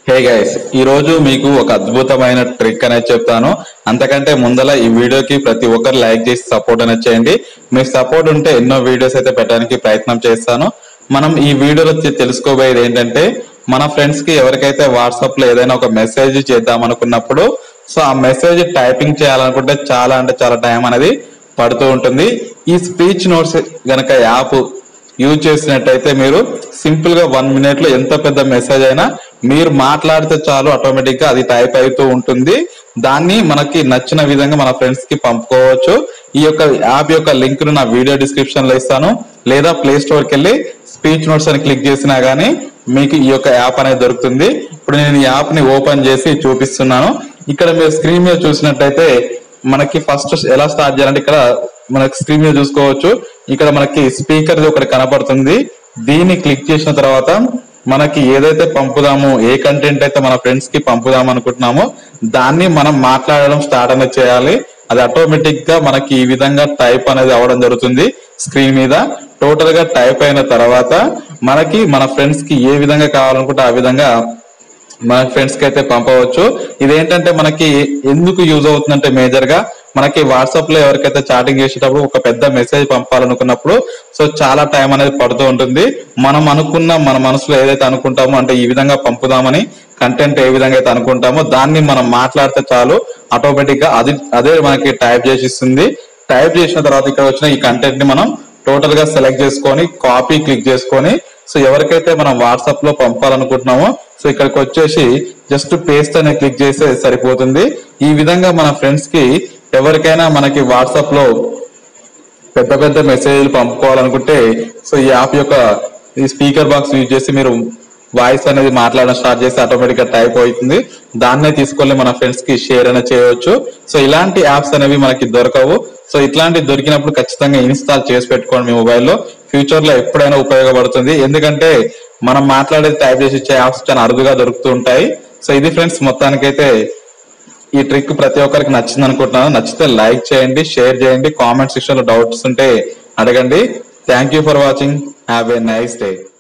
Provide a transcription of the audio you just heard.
hey guys ఈ రోజు మీకు ఒక అద్భుతమైన ట్రిక్ అనేది చెప్తాను అంతకంటే ముందల ఈ వీడియోకి ప్రతి ఒక్కరు లైక్ చేసి సపోర్ట్ అనేది చేయండి మీ సపోర్ట్ ఉంటే ఎన్నో వీడియోస్ అయితే పెట్టడానికి ప్రయత్నం చేస్తాను మనం ఈ వీడియోలో తె- తెలుసుకోబోయేది ఏంటంటే మన ఫ్రెండ్స్ కి ఎవరికైతే వాట్సాప్ లో ఏదైనా ఒక మెసేజ్ చేద్దాం అనుకున్నప్పుడు సో ఆ మెసేజ్ టైపింగ్ చేయాలనుకుంటే చాలా అంటే చాలా టైం అనేది పడుతూ ఉంటుంది ఈ స్పీచ్ నోట్స్ గనక యాప్ యూజ్ చేసినట్టయితే మీరు సింపుల్ గా వన్ మినిట్ లో ఎంత పెద్ద మెసేజ్ అయినా మీరు మాట్లాడితే చాలు ఆటోమేటిక్ గా అది టైప్ అవుతూ ఉంటుంది దాన్ని మనకి నచ్చిన విధంగా మన ఫ్రెండ్స్ కి పంపుకోవచ్చు ఈ యొక్క యాప్ యొక్క లింక్ ను నా వీడియో డిస్క్రిప్షన్ లో ఇస్తాను లేదా ప్లే స్టోర్ కి వెళ్ళి స్పీచ్ నోట్స్ అని క్లిక్ చేసినా గానీ మీకు ఈ యొక్క యాప్ అనేది దొరుకుతుంది ఇప్పుడు నేను ఈ యాప్ ని ఓపెన్ చేసి చూపిస్తున్నాను ఇక్కడ మీరు స్క్రీన్ మీద చూసినట్టయితే మనకి ఫస్ట్ ఎలా స్టార్ట్ చేయాలంటే ఇక్కడ మనకి స్క్రీన్ మీద చూసుకోవచ్చు ఇక్కడ మనకి స్పీకర్ ఒకటి కనపడుతుంది దీన్ని క్లిక్ చేసిన తర్వాత మనకి ఏదైతే పంపుదామో ఏ కంటెంట్ అయితే మన ఫ్రెండ్స్ కి పంపుదాం అనుకుంటున్నామో దాన్ని మనం మాట్లాడడం స్టార్ట్ అనేది చేయాలి అది ఆటోమేటిక్ గా మనకి ఈ విధంగా టైప్ అనేది అవడం జరుగుతుంది స్క్రీన్ మీద టోటల్ గా టైప్ అయిన తర్వాత మనకి మన ఫ్రెండ్స్ కి ఏ విధంగా కావాలనుకుంటే ఆ విధంగా మన ఫ్రెండ్స్ కి అయితే పంపవచ్చు ఇదేంటంటే మనకి ఎందుకు యూజ్ అవుతుందంటే మేజర్ గా మనకి వాట్సాప్ లో ఎవరికైతే చాటింగ్ చేసేటప్పుడు ఒక పెద్ద మెసేజ్ పంపాలనుకున్నప్పుడు సో చాలా టైం అనేది పడుతూ ఉంటుంది మనం అనుకున్న మన మనసులో ఏదైతే అనుకుంటామో అంటే ఈ విధంగా పంపుదామని కంటెంట్ ఏ విధంగా అయితే అనుకుంటామో దాన్ని మనం మాట్లాడితే చాలు ఆటోమేటిక్ గా అది అదే మనకి టైప్ చేసి ఇస్తుంది టైప్ చేసిన తర్వాత ఇక్కడ వచ్చిన ఈ కంటెంట్ ని మనం టోటల్ గా సెలెక్ట్ చేసుకొని కాపీ క్లిక్ చేసుకొని సో ఎవరికైతే మనం వాట్సాప్ లో పంపాలనుకుంటున్నామో సో ఇక్కడికి వచ్చేసి జస్ట్ పేస్ట్ అనే క్లిక్ చేస్తే సరిపోతుంది ఈ విధంగా మన ఫ్రెండ్స్ కి ఎవరికైనా మనకి వాట్సాప్ లో పెద్ద పెద్ద మెసేజ్లు పంపుకోవాలనుకుంటే సో ఈ యాప్ యొక్క ఈ స్పీకర్ బాక్స్ యూజ్ చేసి మీరు వాయిస్ అనేది మాట్లాడడం స్టార్ట్ చేసి ఆటోమేటిక్ గా టైప్ అవుతుంది దాన్నే తీసుకొని మన ఫ్రెండ్స్ కి షేర్ అనేది చేయవచ్చు సో ఇలాంటి యాప్స్ అనేవి మనకి దొరకవు సో ఇట్లాంటి దొరికినప్పుడు ఖచ్చితంగా ఇన్స్టాల్ చేసి పెట్టుకోండి మీ మొబైల్లో ఫ్యూచర్ లో ఎప్పుడైనా ఉపయోగపడుతుంది ఎందుకంటే మనం మాట్లాడేది టైప్ చేసి ఇచ్చే యాప్స్ చాలా అరుదుగా దొరుకుతూ ఉంటాయి సో ఇది ఫ్రెండ్స్ మొత్తానికైతే ఈ ట్రిక్ ప్రతి ఒక్కరికి నచ్చింది అనుకుంటున్నాను నచ్చితే లైక్ చేయండి షేర్ చేయండి కామెంట్ సెక్షన్ లో డౌట్స్ ఉంటే అడగండి thank you for watching have a nice day